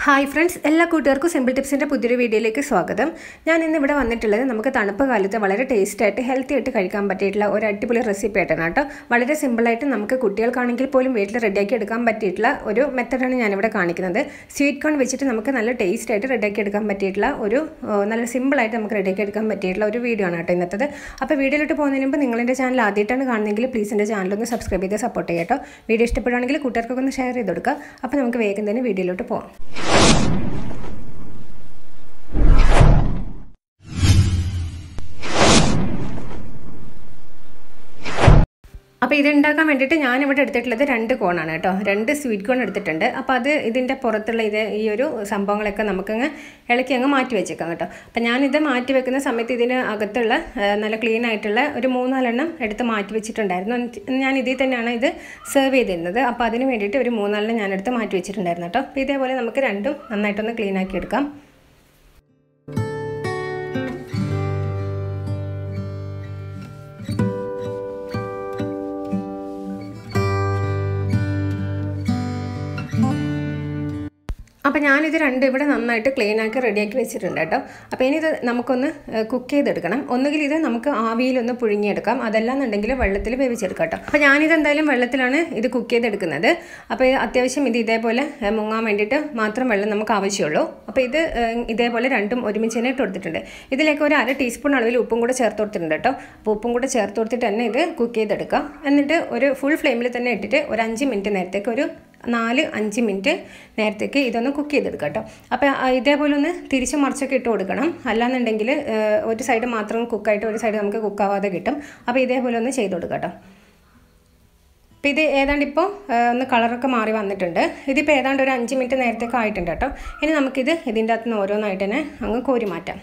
Hi friends എല്ലാ കൂട്ടുകാർക്കും simple ടിപ്സിൻ്റെ പുതിയൊരു വീഡിയോയിലേക്ക് സ്വാഗതം ഞാൻ ഇന്ന് ഇവിടെ വന്നിട്ടുള്ളത് നമുക്ക് തണുപ്പ് കാലത്ത് വളരെ ടേസ്റ്റ് ആയിട്ട് ഹെൽത്തി ആയിട്ട് കഴിക്കാൻ പറ്റിയിട്ടുള്ള ഒരു അടിപൊളി റെസിപ്പി ആയിട്ടാണ് കേട്ടോ വളരെ സിമ്പിളായിട്ട് നമുക്ക് കുട്ടികൾക്കാണെങ്കിൽ പോലും വീട്ടിൽ റെഡിയാക്കി എടുക്കാൻ പറ്റിയിട്ടുള്ള ഒരു മെത്തഡാണ് ഞാനിവിടെ കാണിക്കുന്നത് സ്വീറ്റ് കോൺ വെച്ചിട്ട് നമുക്ക് നല്ല ടേസ്റ്റ് ആയിട്ട് റെഡിയാക്കി എടുക്കാൻ പറ്റിയിട്ടുള്ള ഒരു ഏഹ്, നല്ല സിമ്പിളായിട്ട് നമുക്ക് റെഡിയാക്കി എടുക്കാൻ പറ്റിയിട്ടുള്ള ഒരു വീഡിയോ ആണ് കേട്ടോ ഇന്നത്തത് അപ്പോൾ വീഡിയോയിലോട്ട് പോകുന്നതിന് മുമ്പ് നിങ്ങൾ എൻ്റെ ചാനൽ ആദ്യമായിട്ടാണ് കാണുന്നതെങ്കിൽ പ്ലീസ് എൻ്റെ ചാനൽ ഒന്ന് സബ്സ്ക്രൈബ് ചെയ്ത് സപ്പോർട്ട് ചെയ്യാം കേട്ടോ വീഡിയോ ഇഷ്ടപ്പെടുകയാണെങ്കിൽ കൂട്ടുകാർക്കൊക്കെ ഒന്ന് ഷെയർ ചെയ്ത് കൊടുക്കുക അപ്പോൾ നമുക്ക് വേഗം തന്നെ വീഡിയോയിലോട്ട് പോകാം അപ്പോൾ ഇത് ഉണ്ടാക്കാൻ വേണ്ടിയിട്ട് ഞാനിവിടെ എടുത്തിട്ടുള്ളത് രണ്ട് കോണാണ് കേട്ടോ രണ്ട് സ്വീറ്റ് കോൺ എടുത്തിട്ടുണ്ട് അപ്പോൾ അത് ഇതിൻ്റെ പുറത്തുള്ള ഇത് ഈ ഒരു സംഭവങ്ങളൊക്കെ നമുക്കങ്ങ് ഇളക്കി അങ്ങ് മാറ്റി വെച്ചേക്കാം കേട്ടോ അപ്പോൾ ഞാനിത് മാറ്റി വെക്കുന്ന സമയത്ത് ഇതിന് അകത്തുള്ള ആ, നല്ല ക്ലീൻ ആയിട്ടുള്ള ഒരു മൂന്നാലെണ്ണം എടുത്ത് മാറ്റി വെച്ചിട്ടുണ്ടായിരുന്നു ഞാൻ ഇതിൽ തന്നെയാണ് ഇത് സെർവ് ചെയ്തിരുന്നത് അപ്പോൾ അതിന് വേണ്ടിയിട്ട് ഒരു മൂന്നാലെണ്ണം ഞാനെടുത്ത് മാറ്റി വെച്ചിട്ടുണ്ടായിരുന്നു കേട്ടോ അപ്പോൾ ഇതേപോലെ നമുക്ക് രണ്ടും നന്നായിട്ടൊന്ന് ക്ലീൻ ആക്കി എടുക്കാം അപ്പോൾ ഞാനിത് രണ്ടും ഇവിടെ നന്നായിട്ട് ക്ലീൻ ആക്കി റെഡിയാക്കി വെച്ചിട്ടുണ്ട് കേട്ടോ അപ്പോൾ ഇനി ഇത് നമുക്കൊന്ന് കുക്ക് ചെയ്തെടുക്കണം ഒന്നുകിൽ ഇത് നമുക്ക് ആവിയിലൊന്ന് പുഴുങ്ങിയെടുക്കാം അതല്ലാന്നുണ്ടെങ്കിൽ വെള്ളത്തിൽ വേവിച്ചെടുക്കാം കേട്ടോ അപ്പോൾ ഞാനിത് എന്തായാലും വെള്ളത്തിലാണ് ഇത് കുക്ക് ചെയ്തെടുക്കുന്നത് അപ്പോൾ ഇത് അത്യാവശ്യം ഇത് ഇതേപോലെ ഏ, മുങ്ങാൻ വേണ്ടിയിട്ട് മാത്രം വെള്ളം നമുക്ക് ആവശ്യമുള്ളൂ അപ്പോൾ ഇത് ഏ, ഇതേപോലെ രണ്ടും ഒരുമിച്ച് തന്നെ ഇട്ട് കൊടുത്തിട്ടുണ്ട് ഇതിലേക്ക് ഒരു അര ടീസ്പൂൺ അളവിൽ ഉപ്പും കൂടെ ചേർത്ത് കൊടുത്തിട്ടുണ്ട് കേട്ടോ അപ്പോൾ ഉപ്പും കൂടെ ചേർത്ത് കൊടുത്തിട്ട് തന്നെ ഇത് കുക്ക് ചെയ്തെടുക്കാം എന്നിട്ട് ഒരു ഫുൾ ഫ്ലെയിമിൽ തന്നെ ഇട്ടിട്ട് ഒരു അഞ്ച് മിനിറ്റ് നേരത്തേക്ക് ഒരു നാല് അഞ്ച് മിനിറ്റ് നേരത്തേക്ക് ഇതൊന്ന് കുക്ക് ചെയ്തെടുക്കാം കേട്ടോ അപ്പോൾ ആ, ഇതേപോലെ ഒന്ന് തിരിച്ച് മറിച്ചൊക്കെ ഇട്ട് കൊടുക്കണം അല്ലാന്നുണ്ടെങ്കിൽ ഏഹ്, ഒരു സൈഡ് മാത്രം കുക്കായിട്ട് ഒരു സൈഡ് നമുക്ക് കുക്കാവാതെ കിട്ടും അപ്പോൾ ഇതേപോലെ ഒന്ന് ചെയ്ത് കൊടുക്കാം കേട്ടോ അപ്പോൾ ഇത് ഏതാണ്ട് ഇപ്പോൾ ഒന്ന് കളറൊക്കെ മാറി വന്നിട്ടുണ്ട് ഇതിപ്പോൾ ഏതാണ്ട് ഒരു അഞ്ച് മിനിറ്റ് നേരത്തേക്ക് ആയിട്ടുണ്ട് കേട്ടോ ഇനി നമുക്കിത് ഇതിൻ്റെ അകത്ത് നിന്ന് ഓരോന്നായിട്ട് തന്നെ അങ്ങ് കോരി മാറ്റാം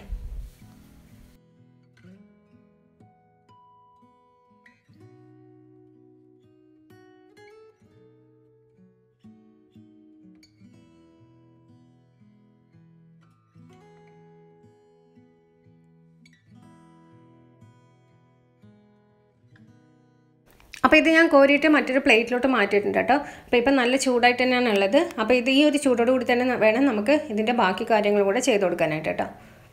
അപ്പോൾ ഇത് ഞാൻ കോരിയിട്ട് മറ്റൊരു പ്ലേറ്റിലോട്ട് മാറ്റിയിട്ടുണ്ട് കേട്ടോ അപ്പോൾ ഇപ്പം നല്ല ചൂടായിട്ട് തന്നെയാണ് ഉള്ളത് അപ്പോൾ ഇത് ഈ ഒരു ചൂടോട് കൂടി തന്നെ വേണം നമുക്ക് ഇതിൻ്റെ ബാക്കി കാര്യങ്ങൾ കൂടെ ചെയ്ത് കൊടുക്കാനായിട്ട് കേട്ടോ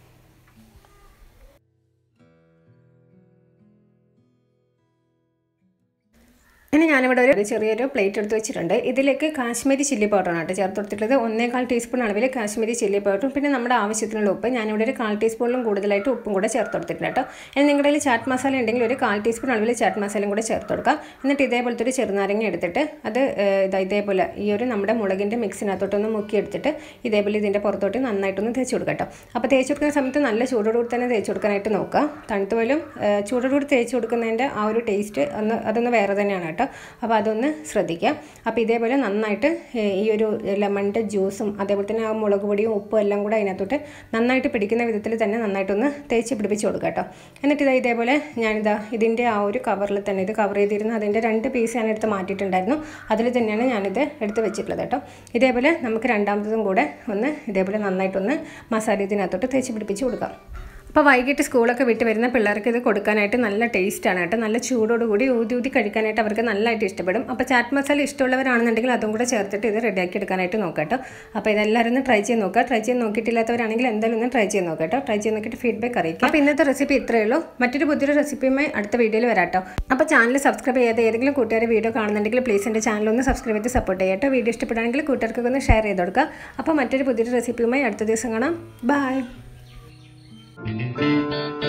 ഇനി ഞാനിവിടെ ഒരു ചെറിയൊരു പ്ലേറ്റ് എടുത്ത് വെച്ചിട്ടുണ്ട് ഇതിലേക്ക് കാശ്മീരി ചില്ലി പൗഡറാണ് കേട്ടോ ചേർത്ത് കൊടുത്തിട്ടുള്ളത് ഒന്നേകാൽ ടീസ്പൂൺ അളവിൽ കാശ്മീരി ചില്ലി പൗഡറും പിന്നെ നമ്മുടെ ആവശ്യത്തിനുള്ള ഉപ്പ് ഞാനിവിടെ ഒരു കാൽ ടീസ്പൂണിലും കൂടുതലായിട്ട് ഉപ്പും കൂടെ ചേർത്ത് കൊടുത്തിട്ടുണ്ട് കേട്ടോ ഇനി നിങ്ങളുടെ കയ്യിൽ ചാറ്റ് മസാല ഉണ്ടെങ്കിൽ ഒരു കാൽ ടീസ്പൂൺ അളവിൽ ചാറ്റ് മസാലയും കൂടെ ചേർത്ത് കൊടുക്കുക എന്നിട്ട് ഇതേപോലത്തെ ഒരു ചെറുനാരങ്ങ എടുത്തിട്ട് അത് ഏഹ്, ഇതാ ഇതേപോലെ ഈ ഒരു നമ്മുടെ മുളകിൻ്റെ മിക്സിനകത്തോട്ടൊന്ന് മുക്കി എടുത്തിട്ട് ഇതേപോലെ ഇതിൻ്റെ പുറത്തോട്ട് നന്നായിട്ടൊന്ന് തേച്ച് കൊടുക്കുക കേട്ടോ അപ്പോൾ തേച്ച് കൊടുക്കുന്ന സമയത്ത് നല്ല ചൂടോടുകൂടി തന്നെ തേച്ച് കൊടുക്കാനായിട്ട് നോക്കുക തണുത്ത് പോലും ഏഹ്, ചൂടോടുകൂടി തേച്ച് കൊടുക്കുന്നതിൻ്റെ ആ ഒരു ടേസ്റ്റ് ഒന്ന് അതൊന്ന് വേറെ തന്നെയാണ് കേട്ടോ അപ്പോൾ അതൊന്ന് ശ്രദ്ധിക്കുക അപ്പോൾ ഇതേപോലെ നന്നായിട്ട് ഏഹ്, ഈ ഒരു ലെമണിൻ്റെ ജ്യൂസും അതേപോലെ തന്നെ ആ മുളക് പൊടിയും ഉപ്പും എല്ലാം കൂടെ അതിനകത്തോട്ട് നന്നായിട്ട് പിടിക്കുന്ന വിധത്തിൽ തന്നെ നന്നായിട്ടൊന്ന് തേച്ച് പിടിപ്പിച്ച് കൊടുക്കുക കേട്ടോ എന്നിട്ട് ഇതാ ഇതേപോലെ ഞാനിതാ ഇതിൻ്റെ ആ ഒരു കവറിൽ തന്നെ ഇത് കവർ ചെയ്തിരുന്ന അതിൻ്റെ രണ്ട് പീസ് ഞാൻ എടുത്ത് മാറ്റിയിട്ടുണ്ടായിരുന്നു അതിൽ തന്നെയാണ് ഞാനിത് എടുത്ത് വെച്ചിട്ടുള്ളത് കേട്ടോ ഇതേപോലെ നമുക്ക് രണ്ടാമത്തതും കൂടെ ഒന്ന് ഇതേപോലെ നന്നായിട്ടൊന്ന് മസാല ഇതിനകത്തോട്ട് തേച്ച് പിടിപ്പിച്ച് കൊടുക്കാം അപ്പോൾ വൈകിട്ട് സ്കൂളൊക്കെ വിട്ട് വരുന്ന പിള്ളേർക്ക് ഇത് കൊടുക്കാനായിട്ട് നല്ല ടേസ്റ്റാണ് കേട്ടോ നല്ല ചൂടോടുകൂടി ഊതി ഊതി കഴിക്കാനായിട്ട് അവർക്ക് നല്ലതായിട്ട് ഇഷ്ടപ്പെടും അപ്പോൾ ചാറ്റ് മസാല ഇഷ്ടമുള്ളവരാണെന്നുണ്ടെങ്കിൽ അതും കൂടെ ചേർത്തിട്ട് ഇത് റെഡിയാക്കി എടുക്കാനായിട്ട് നോക്കാം കേട്ടോ അപ്പോൾ ഇതെല്ലാവരും ഒന്ന് ട്രൈ ചെയ്ത് നോക്കുക ട്രൈ ചെയ്ത് നോക്കിയിട്ടില്ലാത്തവരാണെങ്കിൽ എന്തായാലും ഒന്ന് ട്രൈ ചെയ്ത് നോക്കാം കേട്ടോ ട്രൈ ചെയ്ത് നോക്കിയിട്ട് ഫീഡ്ബാക്ക് അറിയിക്കുക അപ്പോൾ ഇന്നത്തെ റെസിപ്പി ഇത്രയേ ഉള്ളൂ മറ്റൊരു പുതിയൊരു റെസിപ്പിയുമായി അടുത്ത വീഡിയോയിൽ വരാം കേട്ടോ അപ്പോൾ ചാനൽ സബ്സ്ക്രൈബ് ചെയ്യാതെ ഏതെങ്കിലും കൂട്ടുകാർ വീഡിയോ കാണുന്നുണ്ടെങ്കിൽ പ്ലീസ് എൻ്റെ ചാനൽ ഒന്ന് സബ്സ്ക്രൈബ് ചെയ്ത് സപ്പോർട്ട് ചെയ്യാം കേട്ടോ വീഡിയോ ഇഷ്ടപ്പെടുകയാണെങ്കിൽ കൂട്ടുകാർക്കൊക്കെ ഒന്ന് ഷെയർ ചെയ്ത് കൊടുക്കുക അപ്പോൾ മറ്റൊരു പുതിയൊരു റെസിപ്പിയുമായി അടുത്ത ദിവസം കാണാം ബൈ Thank you.